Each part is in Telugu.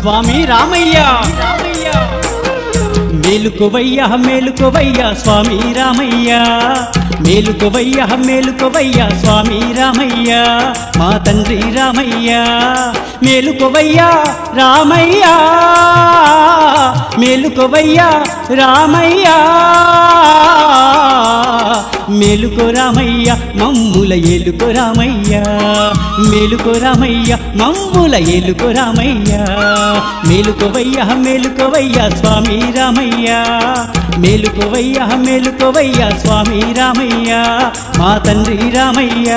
స్వామి రామయ్య మేలుకోవయ్య మేలుకోవయ్య స్వామి రామయ్య మేలుకోవయ్య మేలుకోవయ్య స్వామి రామయ్య మా తండ్రి రామయ్య మేలుకోవయ్య రామయ్య మేలుకోవయ్య రామయ్య మేలుకో రామయ్య మమ్ముల ఏలుకో రామయ్య మేలుకో రామయ్య మమ్ముల ఏలుకో రామయ్య మేలుకోవయ్య మేలుకోవయ్య స్వామి రామయ్య మేలుకోవయ్య మేలుకోవయ్య స్వామి రామయ్య మా తండ్రి రామయ్య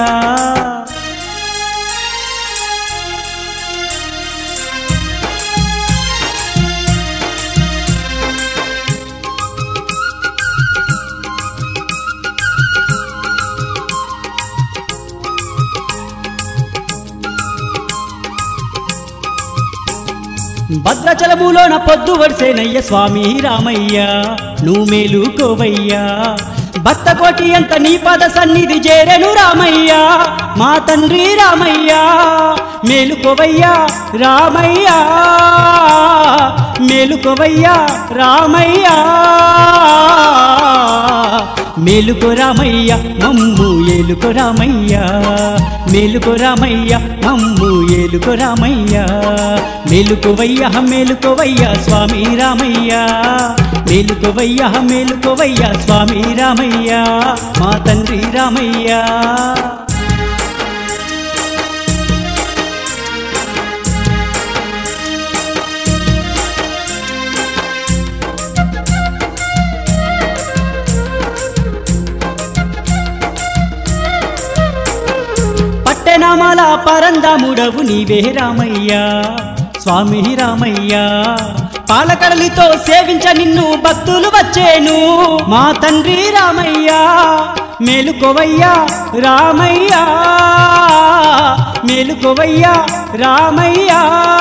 భద్రాచలములోన పొద్దు వడిసేనయ్య స్వామి రామయ్య నువ్వు మేలుకోవయ్యా భక్త కోటి అంత నీ పద సన్నిధి చేరెను రామయ్య మా తండ్రి రామయ్య మేలుకోవయ్యా రామయ్య మేలుకోవయ్యా రామయ్య మేలుకో రామయ్య మమ్ము ఏలుకో రామయ్య మేలుకో రామయ్య మమ్ము ఏలుకో రామయ్య మేలుకోవయ్య మేలుకోవయ్య స్వామి రామయ్య మేలుకోవయ్య మేలుకోవయ్య స్వామి రామయ్య మా తండ్రి రామయ్య పట్టెనామాల పరందాముడవు నీవే రామయ్య స్వామి రామయ్య పాలకడలితో సేవించ నిన్ను భక్తులు వచ్చేను మా తండ్రి రామయ్య మేలుకోవయ్యా రామయ్య మేలుకోవయ్యా రామయ్య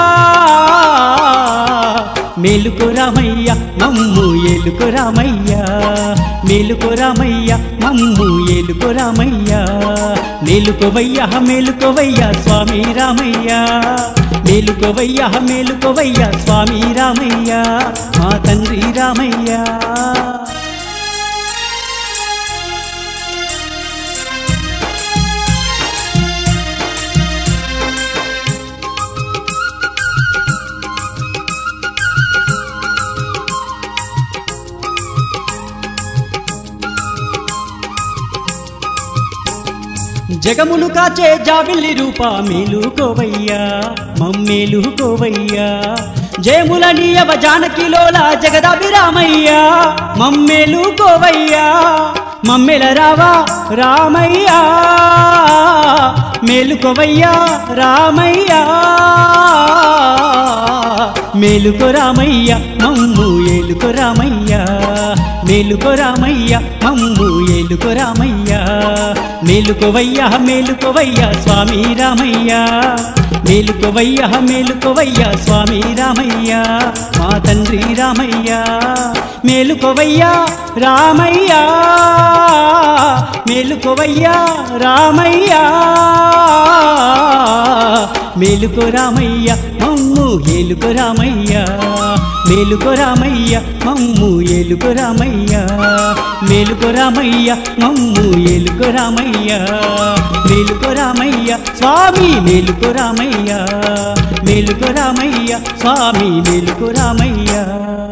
మేలుకో రామయ్య మమ్ము ఏలుకో రామయ్య మేలుకో రామయ్య మమ్ము ఏలుకో రామయ్య మేలుకోవయ్య మేలుకోవయ్య స్వామి రామయ్య మేలుకోవయ్య మేలుకోవయ్య స్వామి రామయ్య మా తండ్రి రామయ్య జగమును కాచే జాబిల్లి రూప మేలుకోవయ్యా మమ్మేలుకోవయ్యా జయములనీయవ జానకిలోల జగదాభిరామయ్యా మమ్మేలుకోవయ్యా మమ్మెల రావా రామయ్యా మేలుకోవయ్యా రామయ్యా మేలుకో రామయ్య మమ్ము ఏలుకో రామయ్య మేలుకో రామయ్య మమ్ము ఏలుకో రామయ్య మేలుకోవయ్య మేలుకోవయ్య స్వామి రామయ్య మేలుకోవయ్య మేలుకోవయ్య స్వామి రామయ్య మా తండ్రి రామయ్య మేలుకోవయ్య రామయ్య మేలుకోవయ్య రామయ్య మేలుకో రామయ్య మమ్ము ఏలుకో రామయ్య మేలుకో రామయ్య మమ్ము ఏలుకో రామయ్య మేలుకో రామయ్య మమ్ము ఏలుకో రామయ్య మేలుకో రామయ్య స్వామి మేలుకో రామయ్య మేలుకో రామయ్య స్వామి మేలుకో రామయ్య